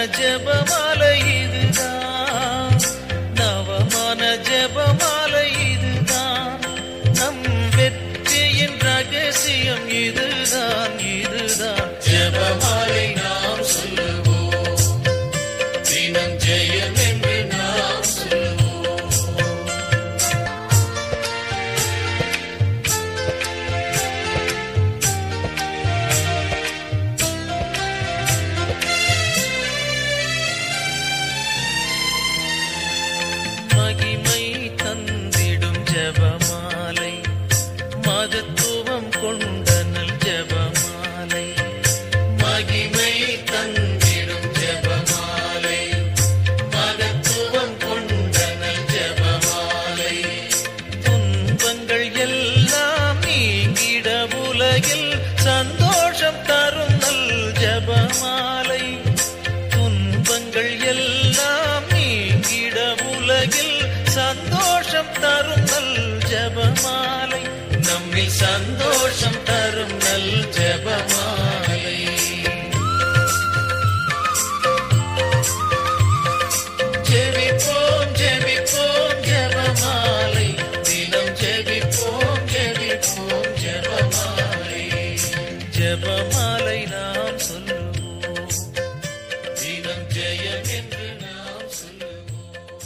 ஜெபமாலை இதுதான் நவமான ஜெபமாலை இதுதான் நம் வெற்றியின் ரகசியம் இதுதான் இதுதான் ஜெபமாலை நாம் சொல்லுவோம் தினம் ஜெயம் என்று நாம் சொல்லுவோம் மகிமை தந்திடும் ஜெபமாலை மகத்துவம் கொண்ட நல் ஜெபமாலை மகிமை தந்திடும் ஜெபமாலை மகத்துவம் கொண்ட நல் ஜெபமாலை துன்பங்கள் எல்லாம் நீங்கிட உலகில் சந்தோஷம் தரும் நல் ஜெபமாலை துன்பங்கள் எல்லாம் நீங்கிட உலகில் சந்தோஷம் தரும் நல் ஜெபமாலை நம்மில் சந்தோஷம் தரும் நல் ஜெபமாலை ஜெபிப்போம் ஜெபிப்போம் ஜெபமாலை தினம் ஜெபிப்போம் ஜெபிப்போம் ஜெபமாலை ஜெபமாலை நாம் சொல்லுவோம் தினம் ஜெயம் என்று நாம் சொல்லுவோம்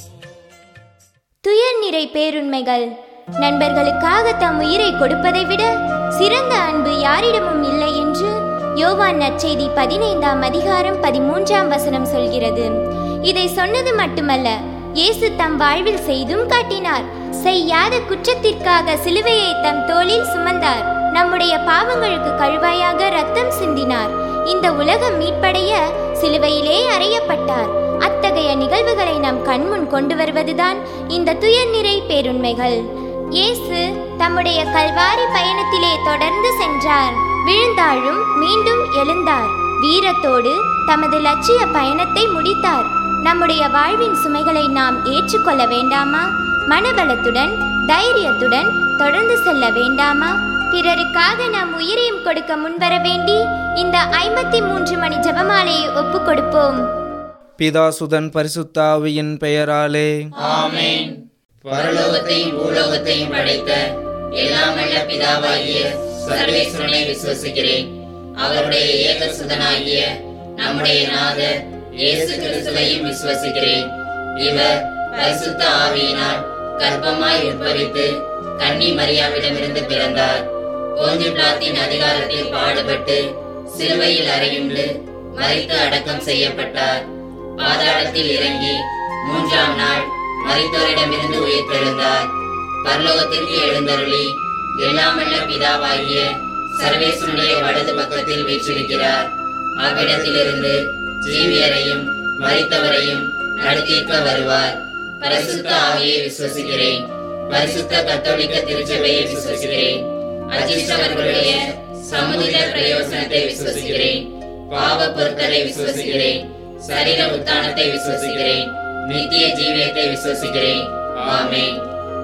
துயர் நிறை பேருண்மைகள் நண்பர்களுக்காக தம் உயிரை கொடுப்பதை விட சிறந்த அன்பு யாரிடமும் இல்லை என்று யோவான் நற்செய்தி பதினைந்தாம் அதிகாரம் பதிமூன்றாம் வசனம் சொல்கிறது இதை சொன்னது மட்டுமல்ல இயேசு தம் வாழ்வில் செய்தும் காட்டினார் செய்யாத குற்றத்திற்காக சிலுவையை தம் தோளில் சுமந்தார் நம்முடைய பாவங்களுக்கு கழுவாயாக ரத்தம் சிந்தினார் இந்த உலகம் மீட்படைய சிலுவையிலே அறையப்பட்டார் அத்தகைய நிகழ்வுகளை நம் கண்முன் கொண்டு வருவதுதான் இந்த துயர்நிறை பேருண்மைகள் இயேசு தம்முடைய கல்வாரி பயணத்திலே தொடர்ந்து சென்றார் விழுந்தாழும் மீண்டும் எழுந்தார் வீரத்தோடு தமது லட்சிய பயணத்தை முடித்தார் நம்முடைய வாழ்வின் சுமைகளை நாம் ஏற்றுக்கொள்ள வேண்டாமா மனபலத்துடன் தைரியத்துடன் தொடர்ந்து செல்ல வேண்டாமா பிறருக்காக நாம் உயிரையும் கொடுக்க முன்வர வேண்டி இந்த ஐம்பத்தி மூன்று மணி ஜெபமாலையை ஒப்புக் கொடுப்போம் பிதாசுதன் பரிசுத்தாவியின் பெயராலே ஆமென் பரலோகத்தையும் பூலோகத்தையும் படைத்த எல்லாம் வல்ல பிதாவாகிய சர்வேஸ்வரனை விசுவசிக்கிறேன் அவருடைய ஏக சுதனாகிய நம்முடைய நாதர் இயேசு கிறிஸ்துவையும் விசுவசிக்கிறேன் இவர் பரிசுத்த ஆவியினால் கர்ப்பமாய் உட்பவித்து கன்னி மரியாவிடமிருந்து பிறந்தார் போஞ்சி பிளாத்தின் அதிகாரத்தில் பாடுபட்டு சிலுவையில் அறையுண்டு மறித்து அடக்கம் செய்யப்பட்டார் பாதாளத்தில் இறங்கி மூன்றாம் நாள் மரித்தோரிடமிருந்து உயிர்த்தெழுந்தார் பரலோகத்திற்கு எழுந்தருளி எல்லாம் வல்ல பிதாவாகிய சர்வேசனுடைய வலது பக்கத்தில் வீற்றிருக்கிறார் அவ்விடத்திலிருந்து ஜீவியரையும் மரித்தவரையும் நடத்தியிருக்க வருவார் பரிசுத்த ஆவியை விசுவசிக்கிறேன் பரிசுத்த கத்தோலிக்க திருச்சபையை விசுவசிக்கிறேன் அஜிஷ்டவர்களுடைய சமுதிர பிரயோசனத்தை விசுவசிக்கிறேன் பாவ பொருத்தலை விசுவசிக்கிறேன் சரீர உத்தானத்தை விசுவசிக்கிறேன் நித்திய ஜீவியத்தை விசுவசிக்கிறேன் ஆமென்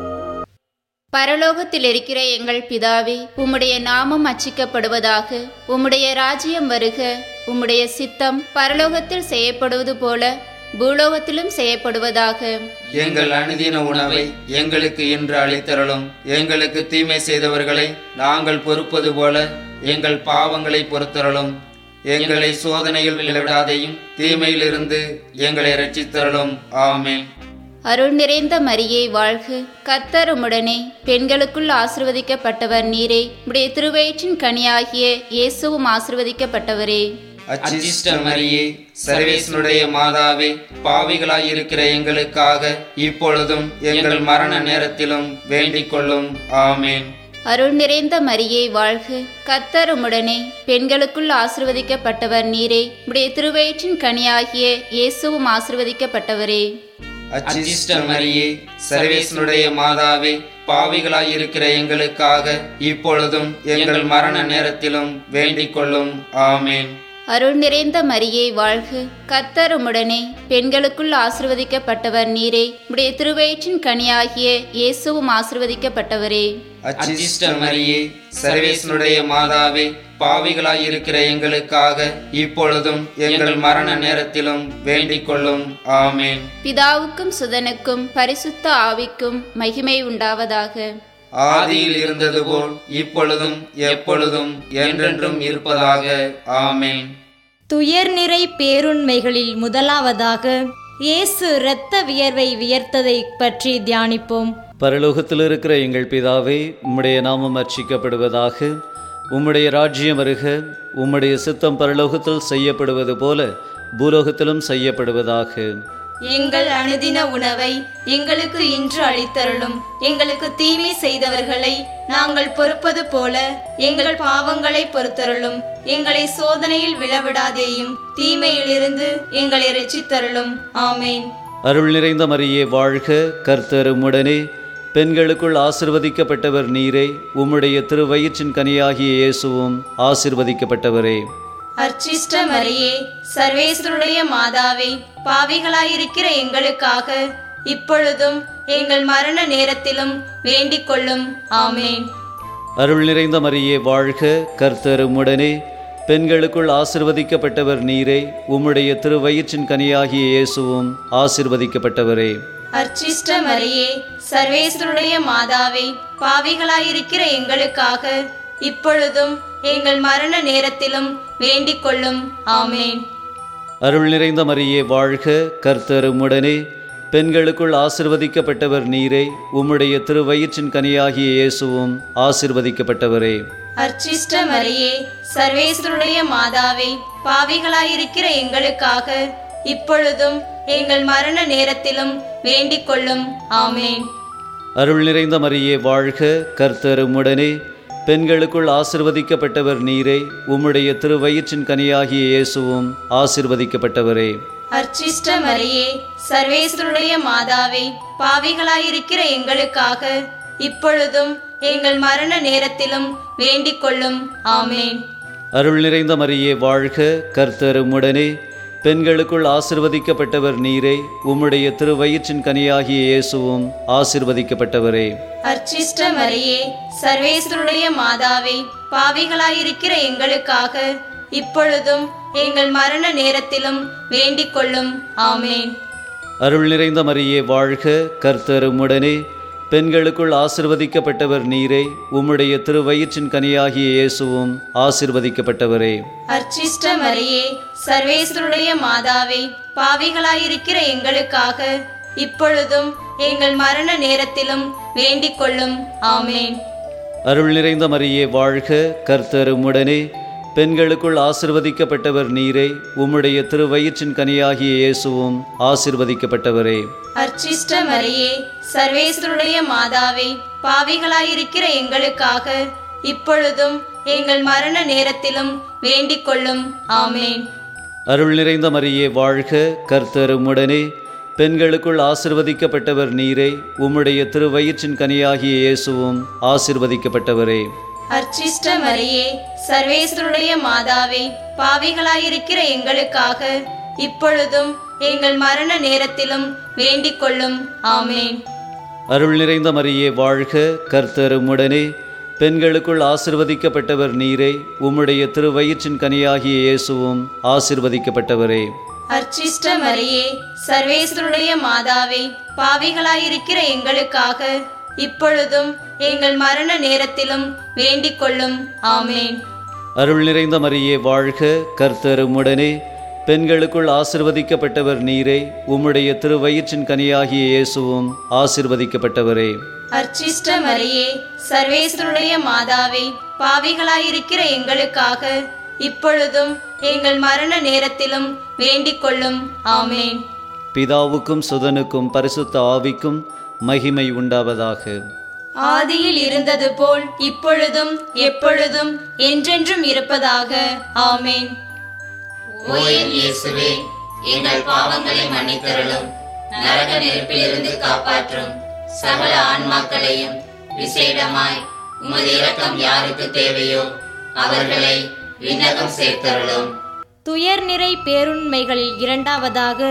பரலோகத்தில் இருக்கிற எங்கள் பிதாவே உம்முடைய நாமம் அச்சிக்கப்படுவதாக உம்முடைய ராஜ்யம் வருக உம்முடைய சித்தம் பரலோகத்தில் செய்யப்படுவது போல பூலோகத்திலும் செய்யப்படுவதாக எங்கள் அனுதின உணவை எங்களுக்கு இன்று அளித்தருளும் எங்களுக்கு தீமை செய்தவர்களை நாங்கள் பொறுப்பது போல எங்கள் பாவங்களை பொறுத்தருளும் எங்களை சோதனையில் விளைவிடாதையும் தீமையிலிருந்து எங்களை ரட்சித்தருளும் ஆமென் அருள் நிறைந்த மரியே வாழ்க கர்த்தர் உம்முடனே பெண்களுக்குள் ஆசிர்வதிக்கப்பட்டவர் நீரே உடைய திருவயிற்றின் கனியாகிய இயேசுவும் ஆசிர்வதிக்கப்பட்டவரே அச்சிஷ்ட மரியே சர்வேசனுடைய மாதாவே பாவிகளாய் இருக்கிற எங்களுக்காக இப்பொழுதும் எங்கள் மரண நேரத்திலும் வேண்டிக் கொள்ளும் ஆமென் அருள் நிறைந்த மரியே வாழ்க கர்த்தர் உம்முடனே பெண்களுக்குள் ஆசிர்வதிக்கப்பட்டவர் நீரே உடைய திருவயிற்றின் கனியாகிய இயேசுவும் ஆசிர்வதிக்கப்பட்டவரே அச்சிஷ்ட மரியே சர்வேசனுடைய மாதாவே பாவிகளாய் இருக்கிற எங்களுக்காக இப்பொழுதும் எங்கள் மரண நேரத்திலும் வேண்டிக் கொள்ளும் ஆமென் அருள் நிறைந்த மரியே வாழ்க கர்த்தர் உம்முடனே பெண்களுக்குள் ஆசிர்வதிக்கப்பட்டவர் நீரே உடைய திருவயிற்றின் கனியாகிய இயேசுவும் ஆசிர்வதிக்கப்பட்டவரே அச்சிஷ்ட மரியே சர்வேசனுடைய மாதாவே பாவிகளாய் இருக்கிற எங்களுக்காக இப்பொழுதும் எங்கள் மரண நேரத்திலும் வேண்டிக் கொள்ளும் ஆமேன் பிதாவுக்கும் சுதனுக்கும் பரிசுத்த ஆவிக்கும் மகிமை உண்டாவதாக ஆதியில் இருந்தது போல் இப்பொழுதும் எப்பொழுதும் என்றென்றும் இருப்பதாக ஆமேன் துயர்நிறை பேருண்மைகளில் முதலாவதாக இயேசு இரத்த வியர்வை வியர்த்ததை பற்றி தியானிப்போம் பரலோகத்தில் இருக்கிற எங்கள் பிதாவே உம்முடைய நாமம் அர்ச்சிக்கப்படுவதாக உம்முடைய ராஜ்யம் வருக உம்முடைய சித்தம் பரலோகத்தில் செய்யப்படுவது போல பூலோகத்திலும் செய்யப்படுவதாக எங்கள் அனுதின உணவை எங்களுக்கு இன்று அளித்தருளும் எங்களுக்கு தீமை செய்தவர்களை நாங்கள் பொறுப்பது போல எங்கள் பாவங்களை பொறுத்தருளும் எங்களை சோதனையில் விழவிடாதேயும் தீமையிலிருந்து எங்களை ரட்சித்தருளும் ஆமேன் அருள் நிறைந்த மரியே வாழ்க கர்த்தர் உம்முடனே பெண்களுக்குள் ஆசிர்வதிக்கப்பட்டவர் நீரே உம்முடைய திருவயிற்றின் கனியாகிய இயேசுவும் ஆசிர்வதிக்கப்பட்டவரே அர்ச்சிஷ்ட மரியே சர்வேஸ்வருடைய மாதாவே பாவிகளாயிருக்கிற எங்களுக்காக இப்பொழுதும் எங்கள் மரண நேரத்திலும் வேண்டிக் கொள்ளும் ஆமேன் அருள் நிறைந்த மரியே வாழ்க கர்த்தர் உம்முடனே பெண்களுக்குள் ஆசிர்வதிக்கப்பட்டவர் நீரே உம்முடைய திருவயிற்றின் கனியாகிய இயேசுவும் ஆசிர்வதிக்கப்பட்டவரே அர்ச்சிஷ்ட மரியே சர்வேஸ்வருடைய மாதாவே பாவிகளாயிருக்கிற எங்களுக்காக இப்பொழுதும் எங்கள் மரண நேரத்திலும் வேண்டிக் கொள்ளும் ஆமேன் அருள் நிறைந்த மரியே வாழ்க கர்த்தர் உம்முடனே பெண்களுக்குள் ஆசிர்வதிக்கப்பட்டவர் நீரே உம்முடைய திருவயிற்றின் கனியாகிய இயேசுவும் ஆசிர்வதிக்கப்பட்டவரே அர்ச்சிஷ்ட மரியே சர்வேஸ்வருடைய மாதாவே பாவிகளாயிருக்கிற எங்களுக்காக இப்பொழுதும் எங்கள் மரண நேரத்திலும் வேண்டிக் கொள்ளும் ஆமேன் அருள் நிறைந்த மரியே வாழ்க கர்த்தர் உம்முடனே பெண்களுக்குள் ஆசிர்வதிக்கப்பட்டவர் நீரே உம்முடைய திருவயிற்றின் கனியாகிய இயேசுவும் ஆசிர்வதிக்கப்பட்டவரே அர்ச்சிஷ்ட மரியே சர்வேஸ்வருடைய மாதாவே பாவிகளாயிருக்கிற எங்களுக்காக இப்பொழுதும் எங்கள் மரண நேரத்திலும் வேண்டிக் கொள்ளும் ஆமேன் அருள் நிறைந்த மரியே வாழ்க கர்த்தர் உம்முடனே பெண்களுக்குள் ஆசிர்வதிக்கப்பட்டவர் நீரே உம்முடைய திருவயிற்றின் கனியாகிய இயேசுவும் ஆசிர்வதிக்கப்பட்டவரே அர்ச்சிஷ்ட மரியே சர்வேஸ்வருடைய மாதாவே பாவிகளாயிருக்கிற எங்களுக்காக இப்பொழுதும் எங்கள் மரண நேரத்திலும் வேண்டிக் கொள்ளும் ஆமேன் அருள் நிறைந்த மரியே வாழ்க கர்த்தர் உம்முடனே பெண்களுக்குள் ஆசிர்வதிக்கப்பட்டவர் நீரே உம்முடைய திருவயிற்றின் கனியாகிய இயேசுவும் ஆசிர்வதிக்கப்பட்டவரே அர்ச்சிஷ்ட மரியே சர்வேஸ்வருடைய மாதாவே பாவிகளாயிருக்கிற எங்களுக்காக இப்பொழுதும் எங்கள் மரண நேரத்திலும் வேண்டிக் கொள்ளும் ஆமேன் அருள் நிறைந்த மரியே வாழ்க கர்த்தர் உம்முடனே பெண்களுக்குள் ஆசிர்வதிக்கப்பட்டவர் நீரே உம்முடைய திருவயிற்றின் கனியாகிய இயேசுவும் ஆசிர்வதிக்கப்பட்டவரே அர்ச்சிஷ்ட மரியே சர்வேஸ்வருடைய மாதாவே பாவிகளாயிருக்கிற எங்களுக்காக இப்பொழுதும் எங்கள் மரண நேரத்திலும் வேண்டிக் கொள்ளும் ஆமேன் அருள் நிறைந்த மரியே வாழ்க கர்த்தர் உம்முடனே பெண்களுக்குள் ஆசிர்வதிக்கப்பட்டவர் நீரே உம்முடைய திருவயிற்றின் கனியாகிய இயேசுவும் ஆசிர்வதிக்கப்பட்டவரே அர்ச்சிஷ்ட மரியே சர்வேஸ்வருடைய மாதாவே பாவிகளாயிருக்கிற எங்களுக்காக இப்பொழுதும் எங்கள் மரண நேரத்திலும் வேண்டிக் கொள்ளும் ஆமேன் அருள் நிறைந்த மரியே வாழ்க கர்த்தர் உம்முடனே பெண்களுக்குள் ஆசிர்வதிக்கப்பட்டவர் நீரே உம்முடைய திருவயிற்றின் கனியாகிய இயேசுவும் ஆசிர்வதிக்கப்பட்டவரே அர்ச்சிஷ்ட மரியே சர்வேஸ்வருடைய மாதாவே பாவிகளாயிருக்கிற எங்களுக்காக இப்பொழுதும் எங்கள் மரண நேரத்திலும் வேண்டிக் கொள்ளும் ஆமேன் அருள் நிறைந்த மரியே வாழ்க கர்த்தர் உம்முடனே பெண்களுக்குள் ஆசிர்வதிக்கப்பட்டவர் நீரே உம்முடைய திருவயிற்றின் கனியாகிய இயேசுவும் ஆசிர்வதிக்கப்பட்டவரே அர்ச்சிஷ்ட மரியே சர்வேஸ்வருடைய மாதாவே பாவிகளாயிருக்கிற எங்களுக்காக இப்பொழுதும் எங்கள் மரண நேரத்திலும் வேண்டிக் கொள்ளும் ஆமேன் பிதாவுக்கும் சுதனுக்கும் பரிசுத்த ஆவிக்கும் மகிமை உண்டாவதாக ஆதியில் இருந்தது போல் இப்பொழுதும் எப்பொழுதும் என்றென்றும் இருப்பதாக ஆமேன் ஓ என் இயேசுவே எங்கள் பாவங்களை மன்னித்தருளும் நரக நெருப்பிலிருந்து காப்பாற்றும் சகல ஆன்மாக்களையும் விசேடமாய் உமது இரக்கம் யாருக்கு தேவையோ அவர்களை விண்ணகம் சேர்த்தருளும் துயர்நிறை பேருண்மைகளில் இரண்டாவதாக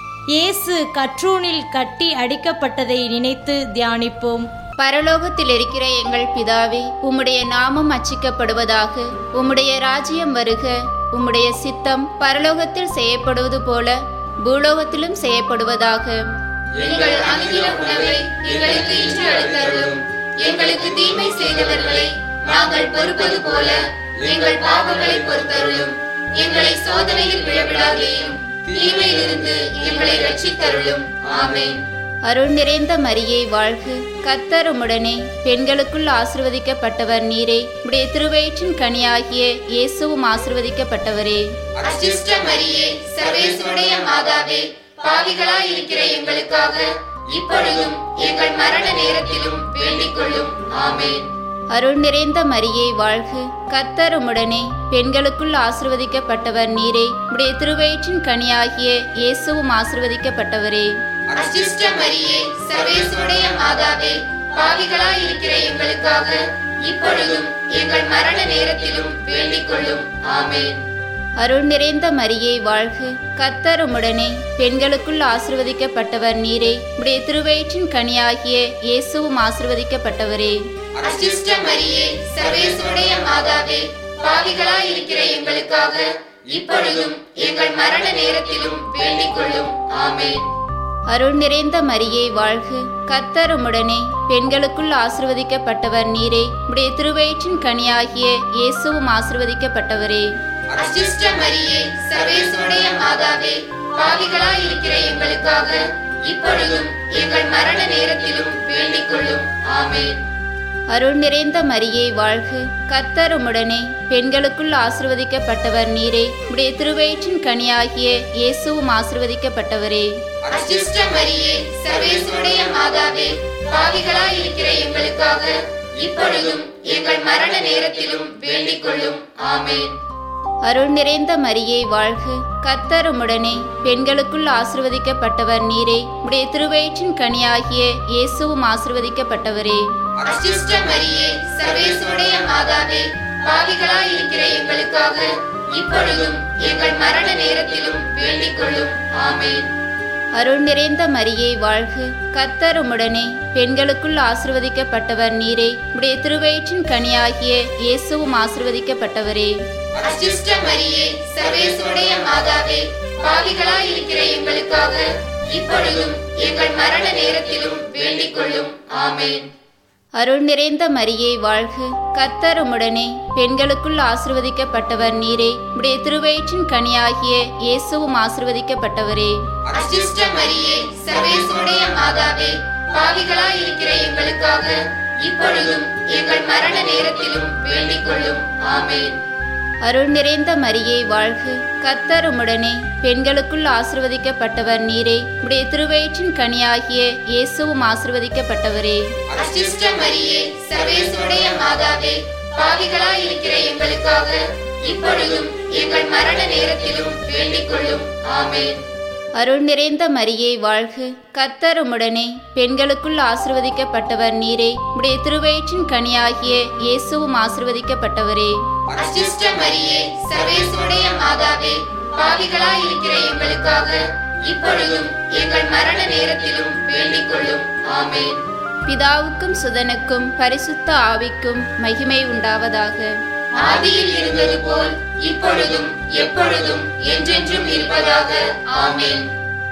இயேசு கற்றூனில் கட்டி அடிக்கப்பட்டதை நினைத்து தியானிப்போம் பரலோகத்தில் இருக்கிற எங்கள் பிதாவே உம்முடைய நாமம் அச்சிக்கப்படுவதாக உம்முடைய ராஜ்யம் வருக உம்முடைய சித்தம் பரலோகத்தில் செய்யப்படுவது போல பூலோகத்திலும் செய்யப்படுவதாக எங்கள் அனுதின உணவை எங்களுக்கு இன்று அளித்தருளும் எங்களுக்கு தீமை செய்தவர்களை நாங்கள் பொறுப்பது போல எங்கள் பாவங்களை பொறுத்தருளும் எங்களை சோதனையில் விழவிடாதேயும் தீமையிலிருந்து எங்களை ரட்சித்தருளும் ஆமென் அருள் நிறைந்த மரியே வாழ்க கர்த்தர் உம்முடனே பெண்களுக்குள் ஆசிர்வதிக்கப்பட்டவர் நீரே உடைய திருவயிற்றின் கனியாகிய இயேசுவும் ஆசிர்வதிக்கப்பட்டவரே அச்சிஷ்ட மரியே சர்வேசுடைய மாதாவே பாவிகளாய் இருக்கிற எங்களுக்காக இப்பொழுதும் எங்கள் மரண நேரத்திலும் வேண்டிக் கொள்ளும் ஆமென் அருள் நிறைந்த மரியே வாழ்க கர்த்தர் உம்முடனே பெண்களுக்குள் ஆசிர்வதிக்கப்பட்டவர் நீரே உடைய திருவயிற்றின் கனியாகிய இயேசுவும் ஆசிர்வதிக்கப்பட்டவரே அச்சிஷ்ட மரியே சர்வேசுடைய மாதாவே பாவிகளாய் இருக்கிற எங்களுக்காக இப்பொழுதும் எங்கள் மரண நேரத்திலும் வேண்டிக் கொள்ளும் ஆமென் அருள் நிறைந்த மரியே வாழ்க கர்த்தர் உம்முடனே பெண்களுக்குள் ஆசிர்வதிக்கப்பட்டவர் நீரே உடைய திருவயிற்றின் கனியாகிய இயேசுவும் ஆசிர்வதிக்கப்பட்டவரே அச்சிஷ்ட மரியே சர்வேசுடைய மாதாவே பாவிகளாய் இருக்கிற எங்களுக்காக இப்பொழுதும் எங்கள் மரண நேரத்திலும் வேண்டிக் கொள்ளும் ஆமென் அருள் நிறைந்த மரியே வாழ்க கர்த்தர் உம்முடனே பெண்களுக்குள் ஆசிர்வதிக்கப்பட்டவர் நீரே உடைய திருவயிற்றின் கனியாகிய இயேசுவும் ஆசிர்வதிக்கப்பட்டவரே அச்சிஷ்ட மரியே சர்வேசுடைய மாதாவே பாவிகளாய் இருக்கிற எங்களுக்காக இப்பொழுதும் எங்கள் மரண நேரத்திலும் வேண்டிக் கொள்ளும் ஆமென் அருள் நிறைந்த மரியே வாழ்க கர்த்தர் உம்முடனே பெண்களுக்குள் ஆசிர்வதிக்கப்பட்டவர் நீரே உடைய திருவயிற்றின் கனியாகிய இயேசுவும் ஆசிர்வதிக்கப்பட்டவரே அச்சிஷ்ட மரியே சர்வேசுடைய மாதாவே பாவிகளாய் இருக்கிற எங்களுக்காக இப்பொழுதும் எங்கள் மரண நேரத்திலும் வேண்டிக் கொள்ளும் ஆமென் அருள் நிறைந்த மரியே வாழ்க கர்த்தர் உம்முடனே பெண்களுக்குள் ஆசிர்வதிக்கப்பட்டவர் நீரே உடைய திருவயிற்றின் கனியாகிய இயேசுவும் ஆசிர்வதிக்கப்பட்டவரே அச்சிஷ்ட மரியே சர்வேசுடைய மாதாவே பாவிகளாய் இருக்கிற எங்களுக்காக இப்பொழுதும் எங்கள் மரண நேரத்திலும் வேண்டிக் கொள்ளும் ஆமென் அருள் நிறைந்த மரியே வாழ்க கர்த்தர் உம்முடனே பெண்களுக்குள் ஆசிர்வதிக்கப்பட்டவர் நீரே உடைய திருவயிற்றின் கனியாகிய இயேசுவும் ஆசிர்வதிக்கப்பட்டவரே அச்சிஷ்ட மரியே சர்வேசுடைய மாதாவே பாவிகளாய் இருக்கிற எங்களுக்காக இப்பொழுதும் எங்கள் மரண நேரத்திலும் வேண்டிக் கொள்ளும் ஆமென் அருள் நிறைந்த மரியே வாழ்க கர்த்தர் உம்முடனே பெண்களுக்குள் ஆசிர்வதிக்கப்பட்டவர் நீரே உடைய திருவயிற்றின் கனியாகிய இயேசுவும் ஆசிர்வதிக்கப்பட்டவரே அச்சிஷ்ட மரியே சர்வேசுடைய மாதாவே பாவிகளாய் இருக்கிற எங்களுக்காக இப்பொழுதும் எங்கள் மரண நேரத்திலும் வேண்டிக் கொள்ளும் ஆமென் அருள் நிறைந்த மரியே வாழ்க கர்த்தர் உம்முடனே பெண்களுக்குள் ஆசிர்வதிக்கப்பட்டவர் நீரே உடைய திருவயிற்றின் கனியாகிய இயேசுவும் ஆசிர்வதிக்கப்பட்டவரே அச்சிஷ்ட மரியே சர்வேசுடைய மாதாவே பாவிகளாய் இருக்கிற எங்களுக்காக இப்பொழுதும் எங்கள் மரண நேரத்திலும் வேண்டிக் கொள்ளும் ஆமென் அருள் நிறைந்த மரியே வாழ்க கர்த்தர் உம்முடனே பெண்களுக்குள் ஆசிர்வதிக்கப்பட்டவர் நீரே உடைய திருவயிற்றின் கனியாகிய இயேசுவும் ஆசிர்வதிக்கப்பட்டவரே அச்சிஷ்ட மரியே சர்வேசுடைய மாதாவே பாவிகளாய் இருக்கிற எங்களுக்காக இப்பொழுதும் எங்கள் மரண நேரத்திலும் வேண்டிக் கொள்ளும் ஆமென் பிதாவுக்கும் சுதனுக்கும் பரிசுத்த ஆவிக்கும் மகிமை உண்டாவதாக ஆதியில் இருந்தது போல் இப்பொழுதும் எப்பொழுதும் என்றென்றும் இருப்பதாக ஆமென்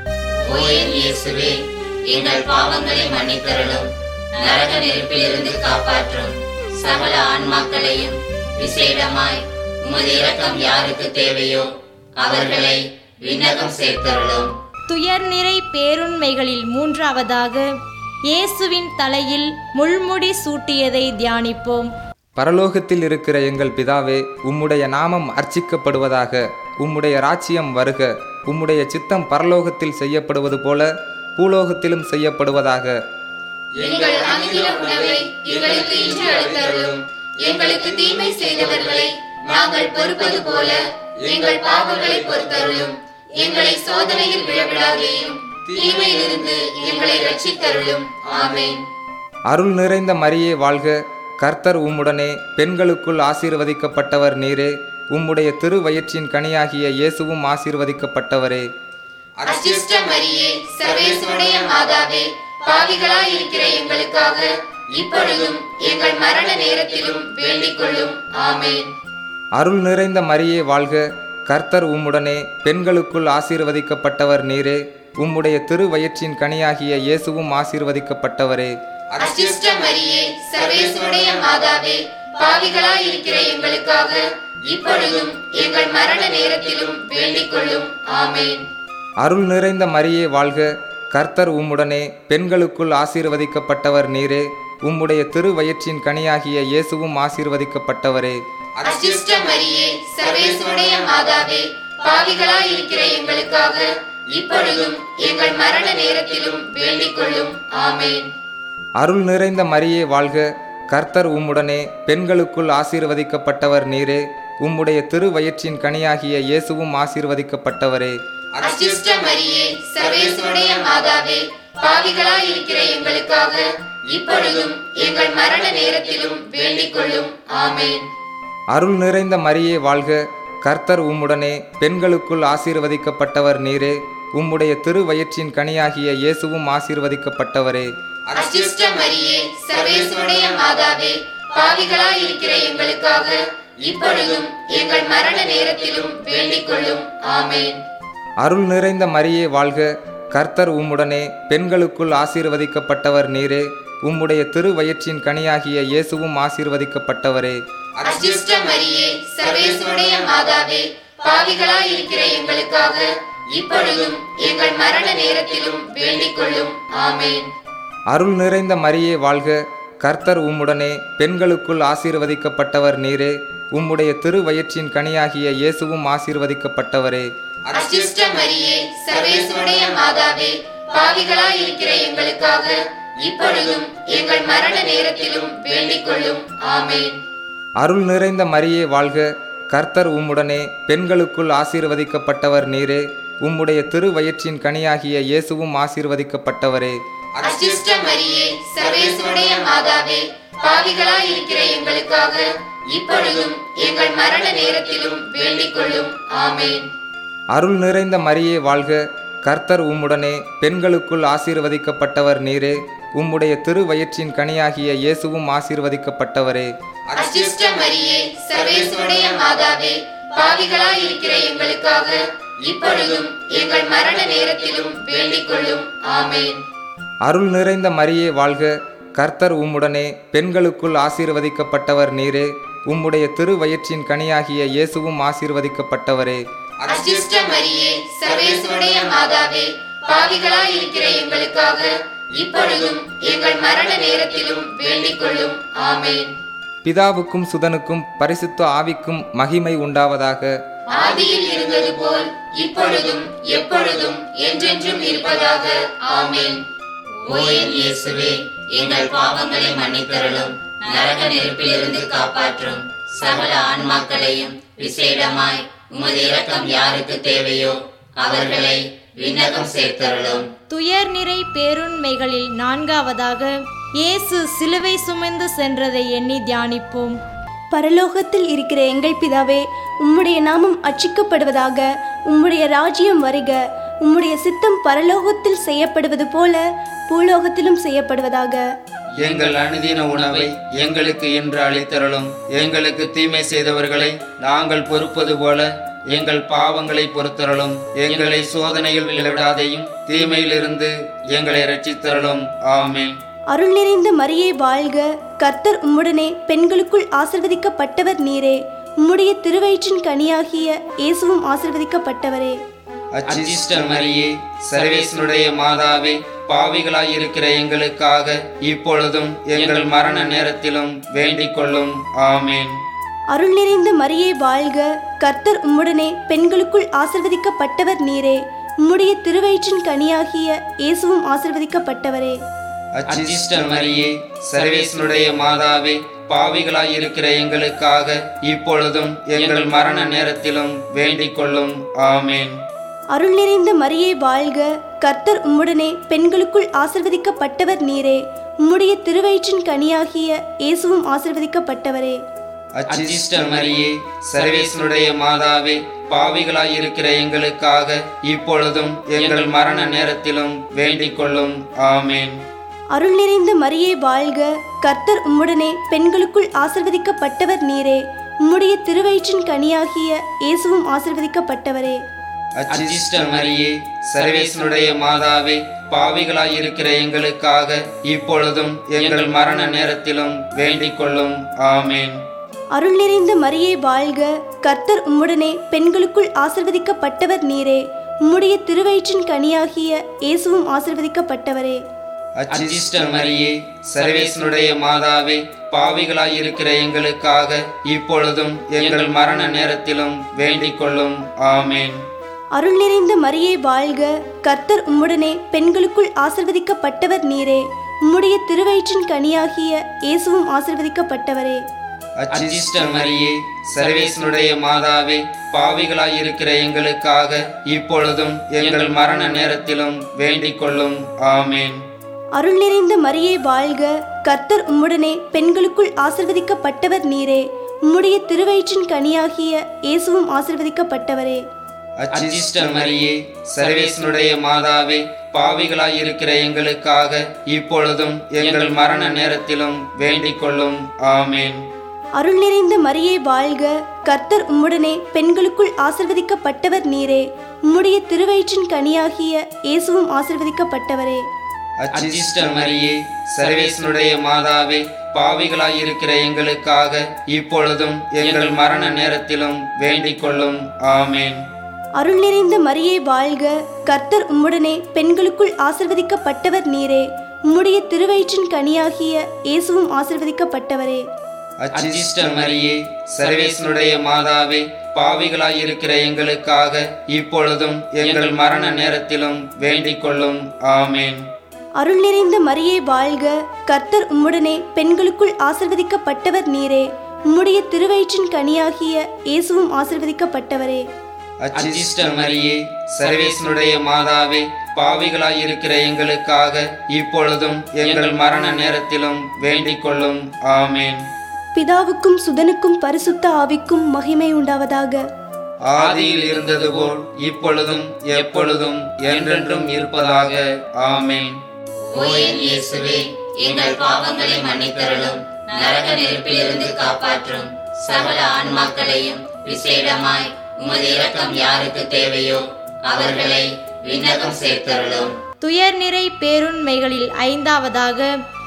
ஓ என் இயேசுவே எங்கள் பாவங்களை மன்னித்தருளும் நரக நெருப்பிலிருந்து காப்பாற்றும் சகல ஆன்மாக்களையும் விசேடமாய் உமது இரக்கம் யாருக்கு தேவையோ அவர்களை விண்ணகம் சேர்த்தருளும் துயர்நிறை பேருண்மைகளில் மூன்றாவதாக இயேசுவின் தலையில் முள்முடி சூட்டியதை தியானிப்போம் பரலோகத்தில் இருக்கிற எங்கள் பிதாவே உம்முடைய நாமம் அர்ச்சிக்கப்படுவதாக உம்முடைய ராச்சியம் வருக உம்முடைய சித்தம் பரலோகத்தில் செய்யப்படுவது போல பூலோகத்திலும் செய்யப்படுவதாக எங்கள் அனுதின உணவை எங்களுக்கு இன்று அளித்தருளும் எங்களுக்கு தீமை செய்தவர்களை நாங்கள் பொறுப்பது போல எங்கள் பாவங்களை பொறுத்தருளும் எங்களை சோதனையில் விழவிடாதேயும் தீமையிலிருந்து எங்களை ரட்சித்தருளும் ஆமென் அருள் நிறைந்த மரியே வாழ்க கர்த்தர் உம்முடனே பெண்களுக்குள் ஆசீர்வதிக்கப்பட்டவர் நீரே உம்முடைய திருவயிற்றின் கனியாகிய இயேசுவும் ஆசீர்வதிக்கப்பட்டவரே அச்சிஷ்ட மரியே சர்வேசுடைய மாதாவே பாவிகளாய் இருக்கிற எங்களுக்காக இப்பொழுதும் எங்கள் மரண நேரத்திலும் வேண்டிக் கொள்ளும் ஆமென் அருள் நிறைந்த மரியே வாழ்க கர்த்தர் உம்முடனே பெண்களுக்குள் ஆசீர்வதிக்கப்பட்டவர் நீரே உம்முடைய திருவயிற்றின் கனியாகிய இயேசுவும் ஆசீர்வதிக்கப்பட்டவரே அச்சிஷ்ட மரியே சர்வேசுடைய மாதாவே பாவிகளாய் இருக்கிற எங்களுக்காக இப்பொழுதும் எங்கள் மரண நேரத்திலும் வேண்டிக் கொள்ளும் ஆமென் அருள் நிறைந்த மரியே வாழ்க கர்த்தர் உம்முடனே பெண்களுக்குள் ஆசீர்வதிக்கப்பட்டவர் நீரே உம்முடைய திருவயிற்றின் கனியாகிய இயேசுவும் ஆசீர்வதிக்கப்பட்டவரே அச்சிஷ்ட மரியே சர்வேசுடைய மாதாவே பாவிகளாய் இருக்கிற எங்களுக்காக இப்பொழுதும் எங்கள் மரண நேரத்திலும் வேண்டிக் கொள்ளும் ஆமென் அருள் நிறைந்த மரியே வாழ்க கர்த்தர் உம்முடனே பெண்களுக்குள் ஆசீர்வதிக்கப்பட்டவர் நீரே உம்முடைய திருவயிற்றின் கனியாகிய இயேசுவும் ஆசீர்வதிக்கப்பட்டவரே அச்சிஷ்ட மரியே சர்வேசுடைய மாதாவே பாவிகளாய் இருக்கிற எங்களுக்காக இப்பொழுதும் எங்கள் மரண நேரத்திலும் வேண்டிக் கொள்ளும் ஆமென் அருள் நிறைந்த மரியே வாழ்க கர்த்தர் உம்முடனே பெண்களுக்குள் ஆசீர்வதிக்கப்பட்டவர் நீரே உம்முடைய திருவயிற்றின் கனியாகிய இயேசுவும் ஆசீர்வதிக்கப்பட்டவரே அச்சிஷ்ட மரியே சர்வேசுடைய மாதாவே பாவிகளாய் இருக்கிற எங்களுக்காக இப்பொழுதும் எங்கள் மரண நேரத்திலும் வேண்டிக் கொள்ளும் ஆமென் அருள் நிறைந்த மரியே வாழ்க கர்த்தர் உம்முடனே பெண்களுக்குள் ஆசீர்வதிக்கப்பட்டவர் நீரே உம்முடைய திருவயிற்றின் கனியாகிய இயேசுவும் ஆசீர்வதிக்கப்பட்டவரே அச்சிஷ்ட மரியே சர்வேசுடைய மாதாவே பாவிகளாய் இருக்கிற எங்களுக்காக இப்பொழுதும் எங்கள் மரண நேரத்திலும் வேண்டிக் கொள்ளும் ஆமென் அருள் நிறைந்த மரியே வாழ்க கர்த்தர் உம்முடனே பெண்களுக்குள் ஆசீர்வதிக்கப்பட்டவர் நீரே உம்முடைய திருவயிற்றின் கனியாகிய இயேசுவும் ஆசீர்வதிக்கப்பட்டவரே அச்சிஷ்ட மரியே சர்வேசுடைய மாதாவே பாவிகளாய் இருக்கிற எங்களுக்காக இப்பொழுதும் எங்கள் மரண நேரத்திலும் வேண்டிக் கொள்ளும் ஆமென் அருள் நிறைந்த மரியே வாழ்க கர்த்தர் உம்முடனே பெண்களுக்குள் ஆசீர்வதிக்கப்பட்டவர் நீரே உம்முடைய திருவயிற்றின் கனியாகிய இயேசுவும் ஆசீர்வதிக்கப்பட்டவரே அச்சிஷ்ட மரியே சர்வேசுடைய மாதாவே பாவிகளாய் இருக்கிற எங்களுக்காக இப்பொழுதும் எங்கள் மரண நேரத்திலும் வேண்டிக் கொள்ளும் ஆமென் அருள் நிறைந்த மரியே வாழ்க கர்த்தர் உம்முடனே பெண்களுக்குள் ஆசீர்வதிக்கப்பட்டவர் நீரே உம்முடைய திருவயிற்றின் கனியாகிய இயேசுவும் ஆசீர்வதிக்கப்பட்டவரே அச்சிஷ்ட மரியே சர்வேசுடைய மாதாவே பாவிகளாய் இருக்கிற எங்களுக்காக இப்பொழுதும் எங்கள் மரண நேரத்திலும் வேண்டிக் கொள்ளும் ஆமென் அருள் நிறைந்த மரியே வாழ்க கர்த்தர் உம்முடனே பெண்களுக்குள் ஆசீர்வதிக்கப்பட்டவர் நீரே உம்முடைய திருவயிற்றின் கனியாகிய இயேசுவும் ஆசீர்வதிக்கப்பட்டவரே அச்சிஷ்ட மரியே சர்வேசுடைய மாதாவே பாவிகளாய் இருக்கிற எங்களுக்காக இப்பொழுதும் எங்கள் மரண நேரத்திலும் வேண்டிக் கொள்ளும் ஆமென் பிதாவுக்கும் சுதனுக்கும் பரிசுத்த ஆவிக்கும் மகிமை உண்டாவதாக ஆதியில் இருந்தது போல் இப்பொழுதும் எப்பொழுதும் என்றென்றும் இருப்பதாக ஆமென் ஓ என் இயேசுவே எங்கள் பாவங்களை மன்னித்தருளும் நரக நெருப்பிலிருந்து காப்பாற்றும் சகல ஆன்மாக்களையும் விசேடமாய் உமது இரக்கம் யாருக்கு தேவையோ அவர்களை விண்ணகம் சேர்த்தருளும் துயர் நிறை பேருண்மைகளில் நான்காவதாக இயேசு சிலுவை சுமந்து சென்றதை எண்ணி தியானிப்போம் பரலோகத்தில் இருக்கிற எங்கள் பிதாவே உம்முடைய நாமம் அச்சிக்கப்படுவதாக உம்முடைய ராஜ்யம் வருக உம்முடைய சித்தம் பரலோகத்தில் செய்யப்படுவது போல பூலோகத்திலும் செய்யப்படுவதாக எங்கள் அனுதின உணவை எங்களுக்கு இன்று அளித்தருளும் எங்களுக்கு தீமை செய்தவர்களை நாங்கள் பொறுப்பது போல எங்கள் பாவங்களை பொறுத்தருளும் எங்களை சோதனையில் விளைவிடாதையும் தீமையிலிருந்து எங்களை ரட்சித்தருளும் ஆமென் அருள் நிறைந்த மரியே வாழ்க கர்த்தர் உம்முடனே பெண்களுக்குள் ஆசிர்வதிக்கப்பட்டவர் நீரே உம்முடைய திருவயிற்றின் கனியாகிய இயேசுவும் ஆசிர்வதிக்கப்பட்டவரே அச்சிஷ்ட மரியே சர்வேசனுடைய மாதாவே பாவிகளாய் இருக்கிற எங்களுக்காக இப்பொழுதும் எங்கள் மரண நேரத்திலும் வேண்டிக் கொள்ளும் ஆமென் அருள் நிறைந்த மரியே வாழ்க கர்த்தர் உம்முடனே பெண்களுக்குள் ஆசிர்வதிக்கப்பட்டவர் நீரே உம்முடைய திருவயிற்றின் கனியாகிய இயேசுவும் ஆசிர்வதிக்கப்பட்டவரே அச்சிஷ்ட மரியே சர்வேசனுடைய மாதாவே பாவிகளாய் இருக்கிற எங்களுக்காக இப்பொழுதும் எங்கள் மரண நேரத்திலும் வேண்டிக் கொள்ளும் ஆமென் அருள் நிறைந்த மரியே வாழ்க கர்த்தர் உம்முடனே பெண்களுக்குள் ஆசிர்வதிக்கப்பட்டவர் நீரே உம்முடைய திருவயிற்றின் கனியாகிய இயேசுவும் ஆசிர்வதிக்கப்பட்டவரே அச்சிஷ்ட மரியே சர்வேசனுடைய மாதாவே பாவிகளாய் இருக்கிற எங்களுக்காக இப்பொழுதும் எங்கள் மரண நேரத்திலும் வேண்டிக் கொள்ளும் ஆமேன் அருள் நிறைந்த மரியே வாழ்க கர்த்தர் உம்முடனே பெண்களுக்குள் ஆசிர்வதிக்கப்பட்டவர் நீரே உம்முடைய திருவயிற்றின் கனியாகிய இயேசுவும் ஆசிர்வதிக்கப்பட்டவரே அச்சிஷ்ட மரியே சர்வேசனுடைய மாதாவே பாவிகளாய் இருக்கிற எங்களுக்காக இப்பொழுதும் எங்கள் மரண நேரத்திலும் வேண்டிக் கொள்ளும் ஆமேன் அருள் நிறைந்த மரியே வாழ்க கர்த்தர் உம்முடனே பெண்களுக்குள் ஆசிர்வதிக்கப்பட்டவர் நீரே உம்முடைய திருவயிற்றின் கனியாகிய இயேசுவும் ஆசிர்வதிக்கப்பட்டவரே அச்சிஷ்ட மரியே சர்வேசனுடைய மாதாவே பாவிகளாய் இருக்கிற எங்களுக்காக இப்பொழுதும் எங்கள் மரண நேரத்திலும் வேண்டிக் கொள்ளும் ஆமேன் அருள் நிறைந்த மரியே வாழ்க கர்த்தர் உம்முடனே பெண்களுக்குள் ஆசிர்வதிக்கப்பட்டவர் நீரே உம்முடைய திருவயிற்றின் கனியாகிய இயேசுவும் ஆசிர்வதிக்கப்பட்டவரே அச்சிஷ்ட மரியே சர்வேசனுடைய மாதாவே பாவிகளாய் இருக்கிற எங்களுக்காக இப்பொழுதும் எங்கள் மரண நேரத்திலும் வேண்டிக் கொள்ளும் ஆமேன் அருள் நிறைந்த மரியே வாழ்க கர்த்தர் உம்முடனே பெண்களுக்குள் ஆசிர்வதிக்கப்பட்டவர் நீரே உம்முடைய திருவயிற்றின் கனியாகிய இயேசுவும் ஆசிர்வதிக்கப்பட்டவரே அச்சிஷ்ட மரியே சர்வேசனுடைய மாதாவே பாவிகளாய் இருக்கிற எங்களுக்காக இப்பொழுதும் எங்கள் மரண நேரத்திலும் வேண்டிக் கொள்ளும் ஆமேன் அருள் நிறைந்த மரியே வாழ்க கர்த்தர் உம்முடனே பெண்களுக்குள் ஆசிர்வதிக்கப்பட்டவர் நீரே உம்முடைய திருவயிற்றின் கனியாகிய இயேசுவும் ஆசிர்வதிக்கப்பட்டவரே அச்சிஷ்ட மரியே சர்வேசனுடைய மாதாவே பாவிகளாய் இருக்கிற எங்களுக்காக இப்பொழுதும் எங்கள் மரண நேரத்திலும் வேண்டிக் கொள்ளும் ஆமேன் அருள் நிறைந்த மரியே வாழ்க கர்த்தர் உம்முடனே பெண்களுக்குள் ஆசிர்வதிக்கப்பட்டவர் நீரே உம்முடைய திருவயிற்றின் கனியாகிய இயேசுவும் ஆசிர்வதிக்கப்பட்டவரே அச்சிஷ்ட மரியே சர்வேசனுடைய மாதாவே பாவிகளாய் இருக்கிற எங்களுக்காக இப்பொழுதும் எங்கள் மரண நேரத்திலும் வேண்டிக் கொள்ளும் ஆமேன் அருள் நிறைந்த மரியே வாழ்க கர்த்தர் உம்முடனே பெண்களுக்குள் ஆசிர்வதிக்கப்பட்டவர் நீரே உம்முடைய திருவயிற்றின் கனியாகிய இயேசுவும் ஆசிர்வதிக்கப்பட்டவரே அச்சிஷ்ட மரியே சர்வேசனுடைய மாதாவே பாவிகளாய் இருக்கிற எங்களுக்காக இப்பொழுதும் எங்கள் மரண நேரத்திலும் வேண்டிக் கொள்ளும் ஆமேன் பிதாவுக்கும் சுதனுக்கும் பரிசுத்த ஆவிக்கும் மகிமை உண்டாவதாக ஆதியில் இருந்தது போல் இப்பொழுதும் எப்பொழுதும் என்றென்றும் இருப்பதாக ஆமேன் ஓ என் இயேசுவே எங்கள் பாவங்களை மன்னித்தருளும் நரக நெருப்பிலிருந்து காப்பாற்றும் சகல ஆன்மாக்களையும் விசேடமாய் உமது இரக்கம் யாருக்கு தேவையோ அவர்களை விண்ணகம் சேர்த்தருளும் துயர் நிறை பேருண்மைகளில் ஐந்தாவதாக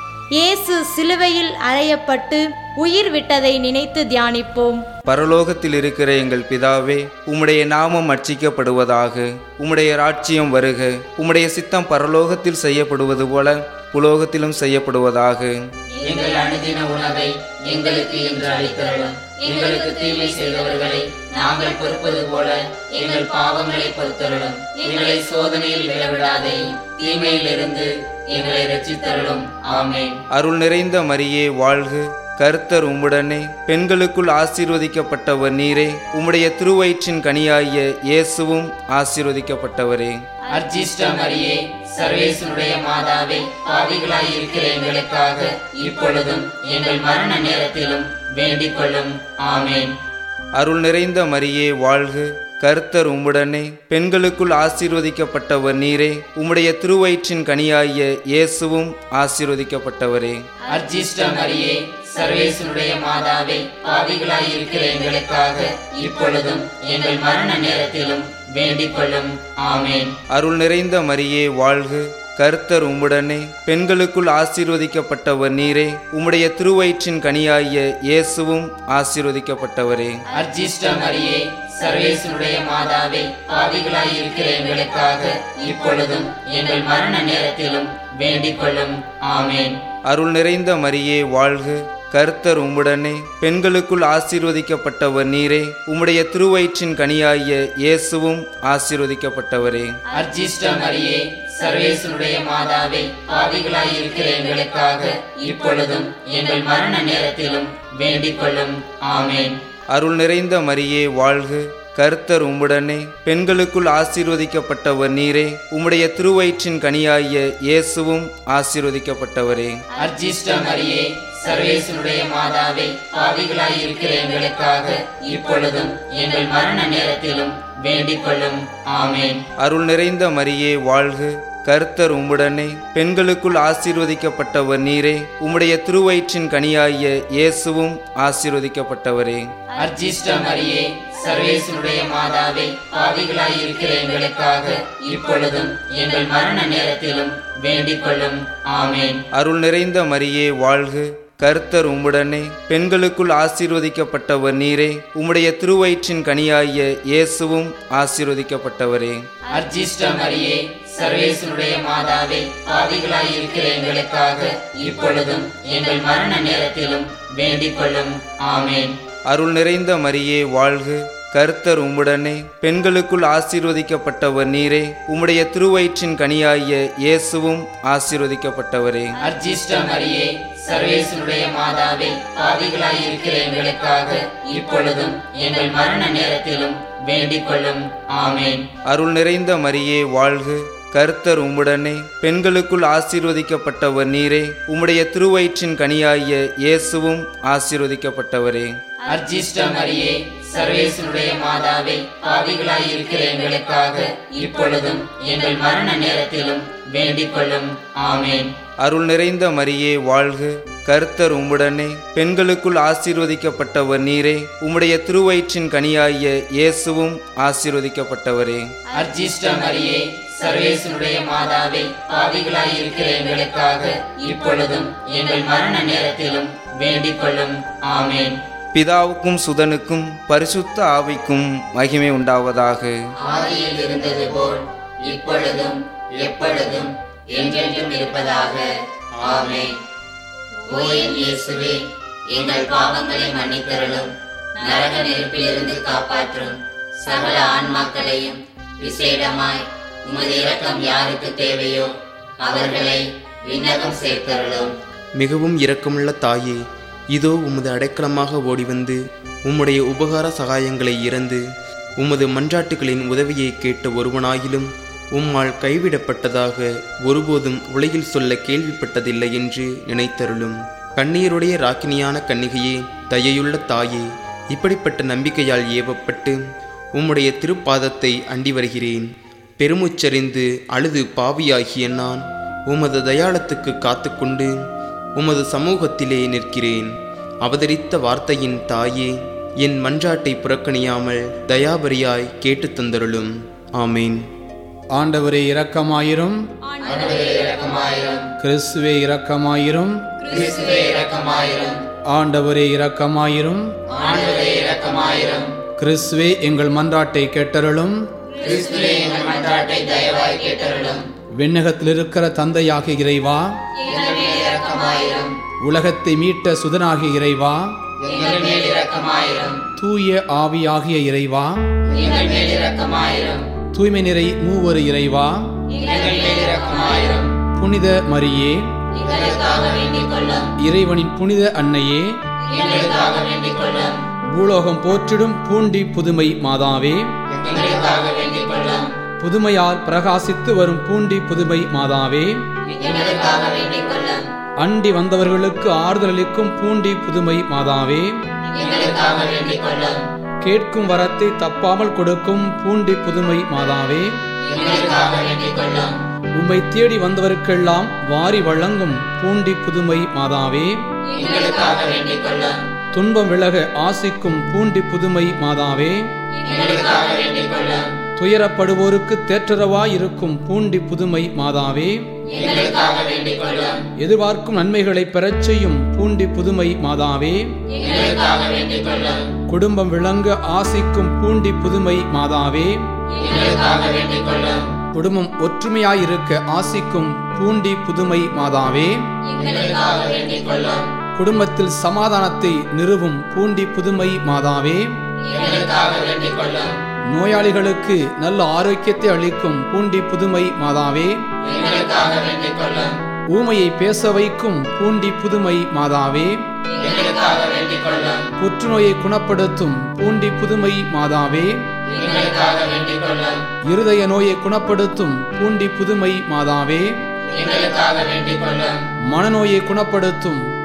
இயேசு சிலுவையில் அறையப்பட்டு உயிர் விட்டதை நினைத்து தியானிப்போம் பரலோகத்தில் இருக்கிற எங்கள் பிதாவே உம்முடைய நாமம் அர்ச்சிக்கப்படுவதாக உம்முடைய ராட்சியம் வருக உம்முடைய சித்தம் பரலோகத்தில் செய்யப்படுவது போல புலோகத்திலும் செய்யப்படுவதாக எங்கள் அனுதின உணவை எங்களுக்கு இன்று அளித்தருளும் எங்களுக்கு தீமை செய்தவர்களை நாங்கள் பொறுப்பது போல எங்கள் பாவங்களை பொறுத்தருளும் எங்களை சோதனையில் விழவிடாதையும் தீமையிலிருந்து எங்களை ரட்சித்தருளும் ஆமென் அருள் நிறைந்த மரியே வாழ்க கர்த்தர் உம்முடனே பெண்களுக்குள் ஆசீர்வதிக்கப்பட்டவர் நீரே உம்முடைய திருவயிற்றின் கனியாகிய இயேசுவும் ஆசீர்வதிக்கப்பட்டவரே அர்ஜிஷ்ட மரியே சர்வேசனுடைய மாதாவே பாவிகளாய் இருக்கிற எங்களுக்காக இப்பொழுதும் எங்கள் மரண நேரத்திலும் வேண்டிக் கொள்ளும் ஆமென் அருள் நிறைந்த மரியே வாழ்க கர்த்தர் உம்முடனே பெண்களுக்குள் ஆசீர்வதிக்கப்பட்டவர் நீரே உம்முடைய திருவயிற்றின் கனியாகிய இயேசுவும் ஆசீர்வதிக்கப்பட்டவரே அர்ஜிஷ்ட மரியே சர்வேசனுடைய மாதாவே பாவிகளாய் இருக்கிற எங்களுக்காக இப்பொழுதும் எங்கள் மரண நேரத்திலும் வேண்டிக் கொள்ளும் ஆமென் அருள் நிறைந்த மரியே வாழ்க கர்த்தர் உம்முடனே பெண்களுக்குள் ஆசீர்வதிக்கப்பட்டவர் நீரே உம்முடைய திருவயிற்றின் கனியாகிய இயேசுவும் ஆசீர்வதிக்கப்பட்டவரே அர்ஜிஷ்ட மரியே சர்வேசனுடைய மாதாவே பாவிகளாய் இருக்கிற எங்களுக்காக இப்பொழுதும் எங்கள் மரண நேரத்திலும் வேண்டிக் கொள்ளும் ஆமென் அருள் நிறைந்த மரியே வாழ்க கர்த்தர் உம்முடனே பெண்களுக்குள் ஆசீர்வதிக்கப்பட்டவர் நீரே உம்முடைய திருவயிற்றின் கனியாகிய இயேசுவும் ஆசீர்வதிக்கப்பட்டவரே அர்ஜிஷ்ட மரியே சர்வேசனுடைய மாதாவே பாவிகளாய் இருக்கிற எங்களுக்காக இப்பொழுதும் எங்கள் மரண நேரத்திலும் வேண்டிக் கொள்ளும் ஆமென் அருள் நிறைந்த மரியே வாழ்க கர்த்தர் உம்முடனே பெண்களுக்குள் ஆசீர்வதிக்கப்பட்டவர் நீரே உம்முடைய திருவயிற்றின் கனியாகிய இயேசுவும் ஆசீர்வதிக்கப்பட்டவரே அர்ஜிஷ்ட மரியே சர்வேசனுடைய மாதாவே பாவிகளாய் இருக்கிற எங்களுக்காக இப்பொழுதும் எங்கள் மரண நேரத்திலும் வேண்டிக் கொள்ளும் ஆமேன் அருள் நிறைந்த மரியே வாழ்க கர்த்தர் உம்முடனே பெண்களுக்குள் ஆசீர்வதிக்கப்பட்டவர் நீரே உம்முடைய திருவயிற்றின் கனியாகிய இயேசுவும் ஆசீர்வதிக்கப்பட்டவரே அர்ஜிஷ்ட மரியே சர்வேசனுடைய மாதாவே பாவிகளாய் இருக்கிற எங்களுக்காக இப்பொழுதும் எங்கள் மரண நேரத்திலும் வேண்டிக் கொள்ளும் ஆமேன் அருள் நிறைந்த மரியே வாழ்க கர்த்தர் உம்முடனே பெண்களுக்குள் ஆசீர்வதிக்கப்பட்டவர் நீரே உம்முடைய திருவயிற்றின் கனியாகிய இயேசுவும் ஆசீர்வதிக்கப்பட்டவரே அர்ஜிஷ்ட மரியே சர்வேசனுடைய மாதாவே பாவிகளாய் இருக்கிற எங்களுக்காக இப்பொழுதும் எங்கள் மரண நேரத்திலும் வேண்டிக் கொள்ளும் ஆமேன் அருள் நிறைந்த மரியே வாழ்க கர்த்தர் உம்முடனே பெண்களுக்குள் ஆசீர்வதிக்கப்பட்டவர் நீரே உம்முடைய திருவயிற்றின் கனியாகிய இயேசுவும் ஆசீர்வதிக்கப்பட்டவரே அர்ஜிஷ்ட மரியே சர்வேசனுடைய மாதாவே பாவிகளாய் இருக்கிற எங்களுக்காக இப்பொழுதும் எங்கள் மரண நேரத்திலும் வேண்டிக் கொள்ளும் ஆமேன் அருள் நிறைந்த மரியே வாழ்க கர்த்தர் உம்முடனே பெண்களுக்குள் ஆசீர்வதிக்கப்பட்டவர் நீரே உம்முடைய திருவயிற்றின் கனியாகிய இயேசுவும் ஆசீர்வதிக்கப்பட்டவரே அர்ஜிஷ்ட மரியே சர்வேசனுடைய மாதாவே பாவிகளாய் இருக்கிற எங்களுக்காக இப்பொழுதும் எங்கள் மரண நேரத்திலும் வேண்டிக் கொள்ளும் ஆமேன் அருள் நிறைந்த மரியே வாழ்க கர்த்தர் உம்முடனே பெண்களுக்குள் ஆசீர்வதிக்கப்பட்டவர் நீரே உம்முடைய திருவயிற்றின் கனியாகிய இயேசுவும் ஆசீர்வதிக்கப்பட்டவரே அர்ஜிஷ்ட மரியே சர்வேசனுடைய மாதாவே பாவிகளாய் இருக்கிற எங்களுக்காக இப்பொழுதும் எங்கள் மரண நேரத்திலும் வேண்டிக் கொள்ளும் ஆமேன் பிதாவுக்கும் சுதனுக்கும் பரிசுத்த ஆவிக்கும் மகிமை உண்டாவதாக ஆதியில் இருந்தது போல் இப்பொழுதும் எப்பொழுதும் என்றென்றும் இருப்பதாக ஆமென் ஓ என் இயேசுவே எங்கள் பாவங்களை மன்னித்தருளும் நரக நெருப்பிலிருந்து காப்பாற்றும் சகல ஆன்மாக்களையும் விசேடமாய் உமது இரக்கம் யாருக்கு தேவையோ அவர்களை விண்ணகம் சேர்த்தருளும் மிகவும் இரக்கமுள்ள தாயே இதோ உமது அடைக்கலமாக ஓடிவந்து உம்முடைய உபகார சகாயங்களை இறந்து உமது மன்றாட்டுகளின் உதவியை கேட்ட ஒருவனாயிலும் உம்மால் கைவிடப்பட்டதாக ஒருபோதும் உலகில் சொல்ல கேள்விப்பட்டதில்லை என்று நினைத்தருளும் கண்ணீருடைய ராக்கினியான கன்னிகையே தயையுள்ள தாயே இப்படிப்பட்ட நம்பிக்கையால் ஏவப்பட்டு உம்முடைய திருப்பாதத்தை அண்டி வருகிறேன் பெருமுச்சரிந்து அழுது பாவியாகிய நான் உமது தயாளத்துக்கு காத்துக்கொண்டு உமது சமூகத்திலே நிற்கிறேன் அவதரித்த வார்த்தையின் தாயே என் மன்றாட்டை புறக்கணியாமல் தயாபரியாய் கேட்டுத் தந்தருளும் ஆமேன் ஆண்டவரே இரக்கமாயிரும் கிறிஸ்துவே இரக்கமாயிரும் கிறிஸ்துவே இரக்கமாயிரும் ஆண்டவரே இரக்கமாயிரும் ஆண்டவரே இரக்கமாயிரும் கிறிஸ்துவே எங்கள் மன்றாட்டை கேட்டருளும் கிறிஸ்துவே எங்கள் மன்றாட்டை தயவாய் கேட்டருளும் விண்ணகத்தில் இருக்கிற தந்தையாகிய இறைவா எங்கள் மேல் இரக்கமாயிரும் உலகத்தை மீட்ட சுதனாகிய இறைவா எங்கள் மேல் இரக்கமாயிரும் தூய ஆவியாகிய இறைவா எங்கள் மேல் இரக்கமாயிரும் தூய்மை நிறை மூவரு இறைவா எங்கள் மேல் இரக்கமாயிரும் புனித மரியே எங்களுக்காக வேண்டிக் கொள்ளும் இறைவனின் புனித அன்னையே எங்களுக்காக வேண்டிக் கொள்ளும் பூலோகம் போற்றிடும் பூண்டி புதுமை மாதாவே எங்களுக்காக வேண்டிக் கொள்ளும் புதுமையால் பிரகாசித்து வரும் பூண்டி புதுமை மாதாவே எங்களுக்காக வேண்டிக் கொள்ளும் அண்டி வந்தவர்களுக்கு ஆறுதல் அளிக்கும் பூண்டி புதுமை மாதாவே எங்களுக்காக வேண்டிக் கொள்ளும் கேட்கும் வரத்தை தப்பாமல் கொடுக்கும் பூண்டி புதுமை மாதாவே எங்களுக்காக வேண்டிக் கொள்ளும் உம்மை தேடி வந்தவருக்கெல்லாம் வாரி வழங்கும் பூண்டி புதுமை மாதாவே எங்களுக்காக வேண்டிக் கொள்ளும் துன்பம் விலக ஆசிக்கும் பூண்டி புதுமை மாதாவே எங்களுக்காக வேண்டிக் கொள்ளும் துயரப்படுவோருக்கு தேற்றரவாயிருக்கும் பூண்டி புதுமை மாதாவே எங்களுக்காக வேண்டிக் கொள்ளும் எதிர்பார்க்கும் நன்மைகளை பெறச் செய்யும் பூண்டி புதுமை மாதாவே எங்களுக்காக வேண்டிக் கொள்ளும் குடும்பம் விளங்க ஆசிக்கும் பூண்டி புதுமை மாதாவே எங்களுக்காக வேண்டிக் கொள்ளும் குடும்பம் ஒற்றுமையாயிருக்க ஆசிக்கும் பூண்டி புதுமை மாதாவே எங்களுக்காக வேண்டிக் கொள்ளும் குடும்பத்தில் சமாதானத்தை நிறுவும் பூண்டி புதுமை மாதாவே எங்களுக்காக வேண்டிக் கொள்ளும் நோயாளிகளுக்கு நல்ல ஆரோக்கியத்தை அளிக்கும் பூண்டி புதுமை மாதாவே எங்களுக்காக வேண்டிக் கொள்ளும் ஊமையை பேச வைக்கும் பூண்டி புதுமை மாதாவே எங்களுக்காக வேண்டிக் கொள்ளும் புற்றுநோயை குணப்படுத்தும் பூண்டி புதுமை மாதாவே எங்களுக்காக வேண்டிக் கொள்ளும் இருதய நோயை குணப்படுத்தும் பூண்டி புதுமை மாதாவே எங்களுக்காக வேண்டிக் கொள்ளும் மனநோயை குணப்படுத்தும்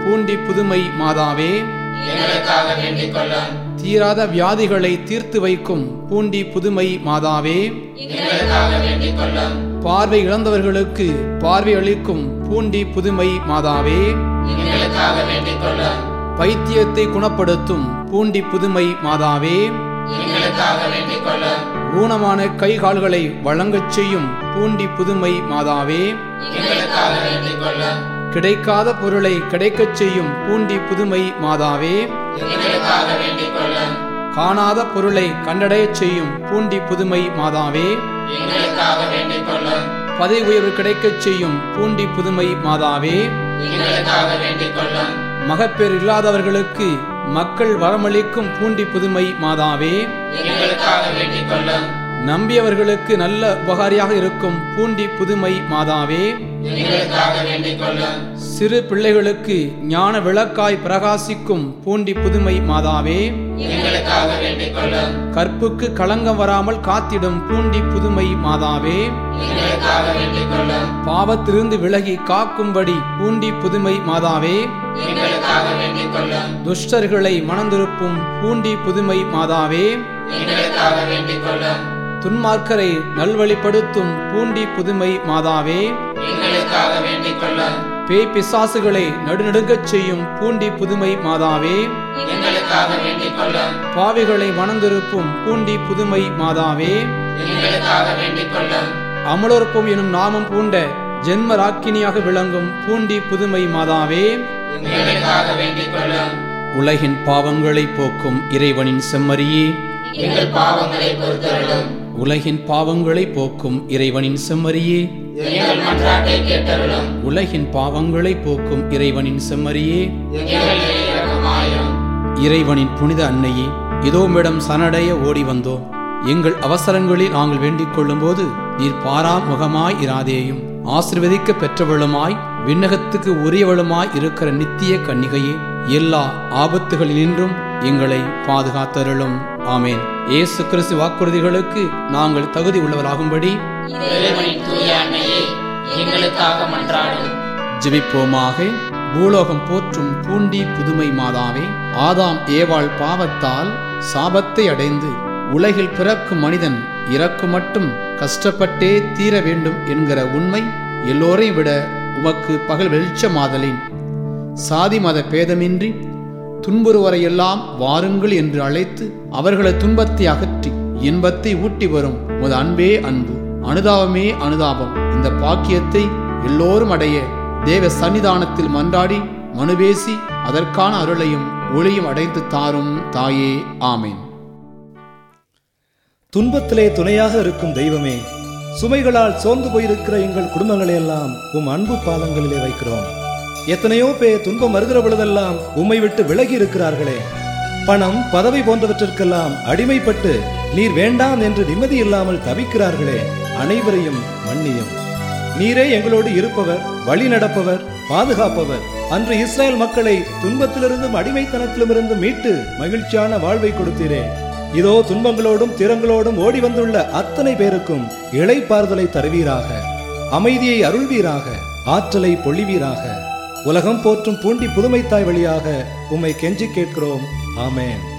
பூண்டி புதுமை மாதாவே எங்களுக்காக வேண்டிக் கொள்ளும் தீராத வியாதிகளை தீர்த்து வைக்கும் பூண்டி புதுமை மாதாவே எங்களுக்காக வேண்டிக் கொள்ளும் பார்வை இழந்தவர்களுக்கு பார்வை அளிக்கும் பூண்டி புதுமை மாதாவே எங்களுக்காக வேண்டிக் கொள்ளும் பைத்தியத்தை குணப்படுத்தும் பூண்டி புதுமை மாதாவே எங்களுக்காக வேண்டிக் கொள்ளும் ஊனமான கை கால்களை வழங்கச் செய்யும் பூண்டி புதுமை மாதாவே எங்களுக்காக வேண்டிக் கொள்ளும் கிடைக்காத பொருளை கிடைக்கச் செய்யும் பூண்டி புதுமை மாதாவே எங்களுக்காக வேண்டிக் கொள்ளும் காணாத பொருளை கண்டடையச் செய்யும் பூண்டி புதுமை மாதாவே எங்களுக்காக வேண்டிக் கொள்ளும் பதவி உயர்வு கிடைக்கச் செய்யும் பூண்டி புதுமை மாதாவே எங்களுக்காக வேண்டிக் கொள்ளும் மகப்பேறு இல்லாதவர்களுக்கு மக்கள் வரமளிக்கும் பூண்டி புதுமை மாதாவே எங்களுக்காக வேண்டிக் கொள்ளும் நம்பியவர்களுக்கு நல்ல உபகாரியாக இருக்கும் பூண்டி புதுமை மாதாவே எங்களுக்காக வேண்டிக் கொள்ளும் சிறு பிள்ளைகளுக்கு ஞான விளக்காய் பிரகாசிக்கும் பூண்டி புதுமை மாதாவே எங்களுக்காக வேண்டிக் கொள்ளும் கற்புக்கு களங்கம் வராமல் காத்திடும் பூண்டி புதுமை மாதாவே எங்களுக்காக வேண்டிக் கொள்ளும் பாவத்திலிருந்து விலகி காக்கும்படி பூண்டி புதுமை மாதாவே எங்களுக்காக வேண்டிக் கொள்ளும் துஷ்டர்களை மணந்திருப்பும் பூண்டி புதுமை மாதாவே எங்களுக்காக வேண்டிக் கொள்ளும் துன்மார்க்கரை நல்வழிப்படுத்தும் பூண்டி புதுமை மாதாவே எங்களுக்காக வேண்டிக் கொள்ளும் பேய் பிசாசுகளை நடுநடுங்கச் செய்யும் பூண்டி புதுமை மாதாவே எங்களுக்காக வேண்டிக் கொள்ளும் பாவிகளை மணந்திருப்பும் பூண்டி புதுமை மாதாவே எங்களுக்காக வேண்டிக் கொள்ளும் அமலோற்பம் எனும் நாமம் பூண்ட ஜென்ம ராக்கினியாக விளங்கும் பூண்டி புதுமை மாதாவே எங்களுக்காக வேண்டிக் கொள்ளும் உலகின் பாவங்களை போக்கும் இறைவனின் செம்மறியே எங்கள் பாவங்களை பொறுத்தருளும் உலகின் பாவங்களை போக்கும் இறைவனின் செம்மறியே எங்கள் மன்றாட்டை கேட்டருளும் உலகின் பாவங்களை போக்கும் இறைவனின் செம்மறியே எங்கள் மேல் இரக்கமாயிரும் இறைவனின் புனித அன்னையே இதோ மேடம் சனடைய ஓடி வந்தோம் எங்கள் அவசரங்களில் நாங்கள் வேண்டிக் கொள்ளும்போது நீர் பாரா முகமாய் இராதேயும் ஆசிர்வதிக்க பெற்றவளுமாய் விண்ணகத்துக்கு உரியவளுமாய் இருக்கிற நித்திய கன்னிகையே எல்லா ஆபத்துகளினின்றும் எங்களை பாதுகாத்தருளும் ஆமேன் இயேசு கிறிஸ்து வாக்குறுதிகளுக்கு நாங்கள் தகுதி உள்ளவராகும்படி இறைவனின் தூய அன்னையே எங்களுக்காக மன்றாடும் ஜெபிப்போமாக பூலோகம் போற்றும் பூண்டி புதுமை மாதாவே ஆதாம் ஏவாள் பாவத்தால் சாபத்தை அடைந்து உலகில் பிறக்கும் மனிதன் இறக்கு மட்டும் கஷ்டப்பட்டே தீர வேண்டும் என்கிற உண்மை எல்லோரையும் விட உமக்கு பகல் வெளிச்சமாதலின் சாதி மத பேதமின்றி துன்புறுவரையெல்லாம் வாருங்கள் என்று அழைத்து அவர்களது துன்பத்தை அகற்றி இன்பத்தை ஊட்டி வரும் உமது அன்பே அன்பு அனுதாபமே அனுதாபம் இந்த பாக்கியத்தை எல்லோரும் அடைய தேவ சன்னிதானத்தில் மன்றாடி மனுபேசி அதற்கான அருளையும் ஒளியும் அடைந்து தாரும் தாயே ஆமேன் துன்பத்திலே துணையாக இருக்கும் தெய்வமே சுமைகளால் சோர்ந்து போயிருக்கிற எங்கள் குடும்பங்களை எல்லாம் உம் அன்பு பாதங்களிலே வைக்கிறோம் எத்தனையோ பேர் துன்பம் வருகிற பொழுதெல்லாம் உம்மை விட்டு விலகி இருக்கிறார்களே பணம் பதவி போன்றவற்றிற்கெல்லாம் அடிமைப்பட்டு நீர் வேண்டாம் என்று நிம்மதி இல்லாமல் தவிக்கிறார்களே அனைவரையும் மன்னியும் நீரே எங்களோடு இருப்பவர் வழி நடப்பவர் பாதுகாப்பவர் அன்று இஸ்ரேல் மக்களை துன்பத்திலிருந்தும் அடிமைத்தனத்திலுமிருந்து மீட்டு மகிழ்ச்சியான வாழ்வை கொடுத்தீரே இதோ துன்பங்களோடும் திறங்களோடும் ஓடி வந்துள்ள அத்தனை பேருக்கும் இளைப்பாறுதலை தருவீராக அமைதியை அருள்வீராக ஆற்றலை பொழிவீராக உலகம் போற்றும் பூண்டி புதுமைத்தாய் வழியாக உம்மை கெஞ்சி கேட்கிறோம் ஆமேன்